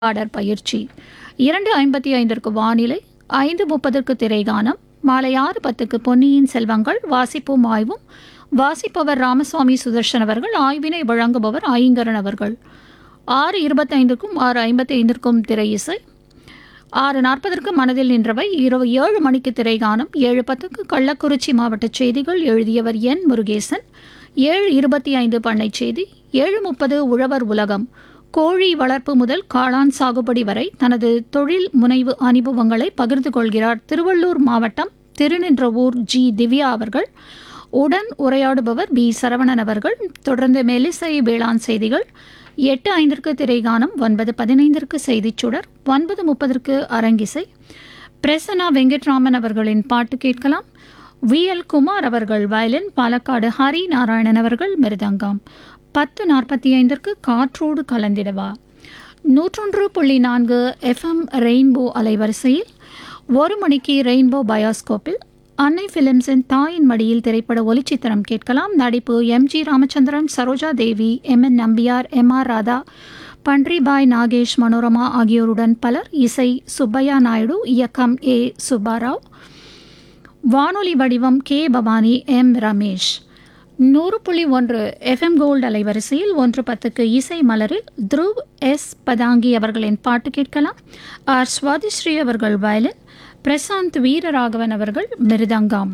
order பயிற்சி இரண்டு ஐம்பத்தி ஐந்திற்கு வானிலை ஐந்து முப்பதற்கு திரைகானம் மாலை ஆறு பத்துக்கு பொன்னியின் செல்வங்கள் வாசிப்பும் ஆய்வும் வாசிப்பவர் ராமசுவாமி சுதர்ஷன் அவர்கள் ஆய்வினை வழங்குபவர் ஐங்கரன் அவர்கள் ஆறு இருபத்தைந்துக்கும் ஆறு ஐம்பத்தி ஐந்திற்கும் திரை இசை ஆறு நாற்பதற்கு மனதில் நின்றவை இரவு ஏழு மணிக்கு திரைகானம் ஏழு பத்துக்கு கள்ளக்குறிச்சி மாவட்ட செய்திகள் எழுதியவர் என் முருகேசன் ஏழு இருபத்தி ஐந்து பண்ணை செய்தி ஏழு முப்பது உழவர் உலகம் கோழி வளர்ப்பு முதல் காளான் சாகுபடி வரை தனது தொழில் முனைவு அனுபவங்களை பகிர்ந்து கொள்கிறார் திருவள்ளூர் மாவட்டம் திருநின்றவூர் ஜி திவ்யா அவர்கள் உடன் உரையாடுபவர் பி சரவணன் அவர்கள் தொடர்ந்து மெலிசை வேளாண் செய்திகள் எட்டு ஐந்திற்கு திரைகானம் ஒன்பது பதினைந்திற்கு செய்திச் சுடர் ஒன்பது முப்பதற்கு அரங்கிசை பிரசன்னா வெங்கட்ராமன் அவர்களின் பாட்டு கேட்கலாம் வி எல் குமார் அவர்கள் வயலின் பாலக்காடு ஹரி நாராயணன் அவர்கள் மிருதங்கம் பத்து நாற்பத்தி ஐந்திற்கு காற்றோடு கலந்திடவா நூற்றொன்று புள்ளி நான்கு எஃப்எம் ரெயின்போ அலைவரிசையில் ஒரு மணிக்கு ரெயின்போ பயோஸ்கோப்பில் அன்னை பிலிம்ஸின் தாயின் மடியில் திரைப்பட ஒலிச்சித்திரம் கேட்கலாம் நடிப்பு M G Ramachandran Saroja Devi M N Nambiar M R Radha Pandaribai Nagesh Manorama ஆகியோருடன் பலர் இசை சுப்பையா நாயுடு இயக்கம் ஏ சுப்பாராவ் வானொலி வடிவம் கே பவானி எம் ரமேஷ் நூறு புள்ளி ஒன்று எஃப்எம் கோல்டு அலைவரிசையில் ஒன்று பத்துக்கு இசை மலரில் த்ருவ் எஸ் பதாங்கி அவர்களின் பாட்டு கேட்கலாம் ஆர் சுவாதிஸ்ரீ அவர்கள் வயலின் பிரசாந்த் வீரராகவன் அவர்கள் மிருதங்கம்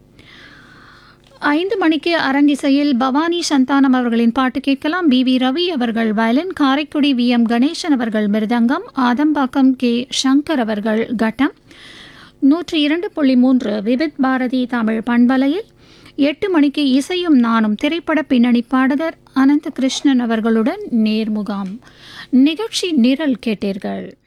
ஐந்து மணிக்கு அரங்கிசையில் பவானி சந்தானம் அவர்களின் பாட்டு கேட்கலாம் பி வி ரவி அவர்கள் violin Karaikudi V M Ganesan அவர்கள் மிருதங்கம் ஆதம்பாக்கம் கே சங்கர் அவர்கள் கட்டம் நூற்றி இரண்டு புள்ளி மூன்று விவித் பாரதி தமிழ் பண்பலையில் எட்டு மணிக்கு இசையும் நானும் திரைப்பட பின்னணி பாடகர் அனந்த கிருஷ்ணன் அவர்களுடன் நேர்முகாம் நிகழ்ச்சி நிரல் கேட்டீர்கள்